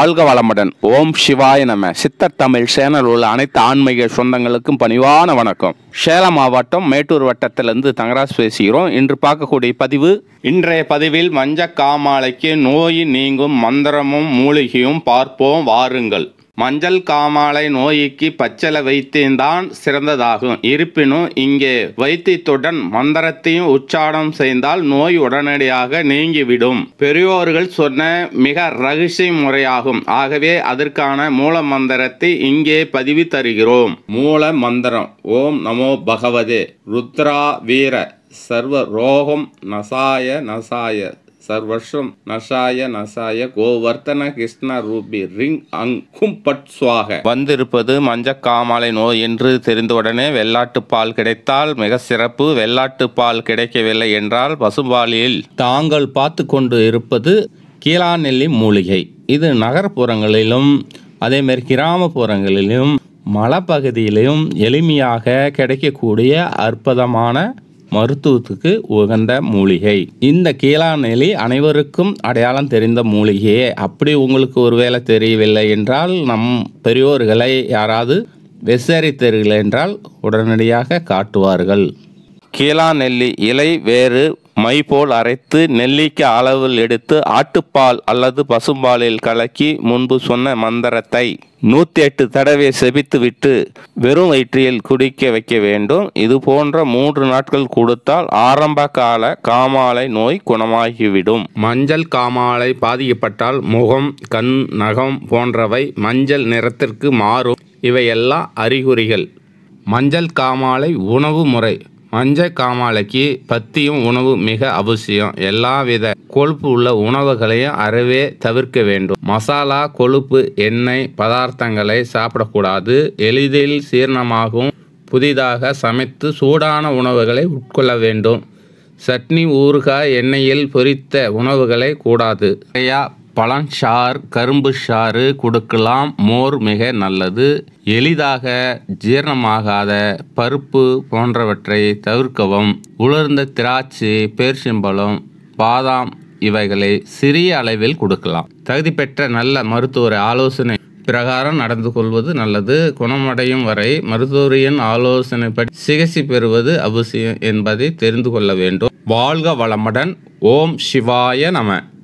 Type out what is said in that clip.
வாழ்க வளமுடன் ஓம் சிவாய நம சித்தர் தமிழ் சேனல் உள்ள அனைத்து ஆன்மீக சொந்தங்களுக்கும் பணிவான வணக்கம் சேலம் மாவட்டம் மேட்டூர் வட்டத்திலிருந்து தங்கராஜ் பேசுகிறோம் இன்று பார்க்கக்கூடிய பதிவு இன்றைய பதிவில் மஞ்ச காமாலைக்கு நோய் நீங்கும் மந்திரமும் மூலிகையும் பார்ப்போம் வாருங்கள் மஞ்சள் காமாலை நோய்க்கு பச்சளை வைத்தியம்தான் சிறந்ததாகும் இருப்பினும் இங்கே வைத்தியத்துடன் மந்திரத்தையும் உச்சாரணம் செய்தால் நோய் உடனடியாக நீங்கிவிடும் பெரியோர்கள் சொன்ன மிக ரகசிய முறையாகும் ஆகவே அதற்கான மூல மந்திரத்தை இங்கே பதிவு தருகிறோம் மூல மந்திரம் ஓம் நமோ பகவதே ருத்ரா வீர சர்வ ரோகம் நசாய நசாய சர்வர்ஷம் நசாய நசாய கோவர்த்தன கிருஷ்ண ரூபி ரிங் அங்கும் பட் சுவாக வந்திருப்பது மஞ்ச காமாலை நோய் என்று தெரிந்தவுடனே வெள்ளாட்டு பால் கிடைத்தால் மிக சிறப்பு வெள்ளாட்டு பால் கிடைக்கவில்லை என்றால் பசும்பாலில் தாங்கள் பார்த்து கொண்டு இருப்பது கீழாநெல்லி மூலிகை இது நகர்ப்புறங்களிலும் அதேமாரி கிராமப்புறங்களிலும் மலைப்பகுதியிலும் எளிமையாக கிடைக்கக்கூடிய அற்புதமான மருத்துவத்துக்கு உகந்த மூலிகை இந்த கீழாநெல்லி அனைவருக்கும் அடையாளம் தெரிந்த மூலிகையே அப்படி உங்களுக்கு ஒருவேளை தெரியவில்லை என்றால் நம் பெரியோர்களை யாராவது விசாரித்தீர்கள் என்றால் உடனடியாக காட்டுவார்கள் கீழாநெல்லி இலை வேறு மை போல் அரைத்து நெல்லிக்காய் அளவில் எடுத்து ஆட்டுப்பால் அல்லது பசும்பாலில் கலக்கி முன்பு சொன்ன மந்திரத்தை நூற்றி எட்டு தடவை செபித்து விட்டு வெறும் வயிற்றில் குடிக்க வைக்க வேண்டும் இது போன்ற மூன்று நாட்கள் கொடுத்தால் ஆரம்ப கால காமாலை நோய் குணமாகிவிடும் மஞ்சள் காமாலை பாதிக்கப்பட்டால் முகம் கண் நகம் போன்றவை மஞ்சள் நிறத்திற்கு மாறும் இவையெல்லாம் அறிகுறிகள் மஞ்சள் காமாலை உணவு முறை மஞ்சள் காமாலைக்கு பத்தியும் உணவு மிக அவசியம் எல்லாவித கொழுப்பு உள்ள உணவுகளையும் அறவே தவிர்க்க வேண்டும் மசாலா கொழுப்பு எண்ணெய் பதார்த்தங்களை சாப்பிடக்கூடாது எளிதில் சீரணமாகவும் புதிதாக சமைத்து சூடான உணவுகளை உட்கொள்ள வேண்டும் சட்னி ஊறுகாய் எண்ணெயில் பொரித்த உணவுகளை கூடாது நிறையா பழஞ்சாறு கரும்பு சாறு கொடுக்கலாம் மோர் மிக நல்லது எளிதாக ஜீரணமாகாத பருப்பு போன்றவற்றை தவிர்க்கவும் உலர்ந்த திராட்சை பேர்ச்சம்பழம் பாதாம் இவைகளை சிறிய அளவில் கொடுக்கலாம் தகுதி பெற்ற நல்ல மருத்துவர் ஆலோசனை பிரகாரம் நடந்து கொள்வது நல்லது குணமடையும் வரை மருத்துவரின் ஆலோசனைப்படி சிகிச்சை பெறுவது அவசியம் என்பதை தெரிந்து கொள்ள வேண்டும் வாழ்க வளமுடன் ஓம் சிவாய நம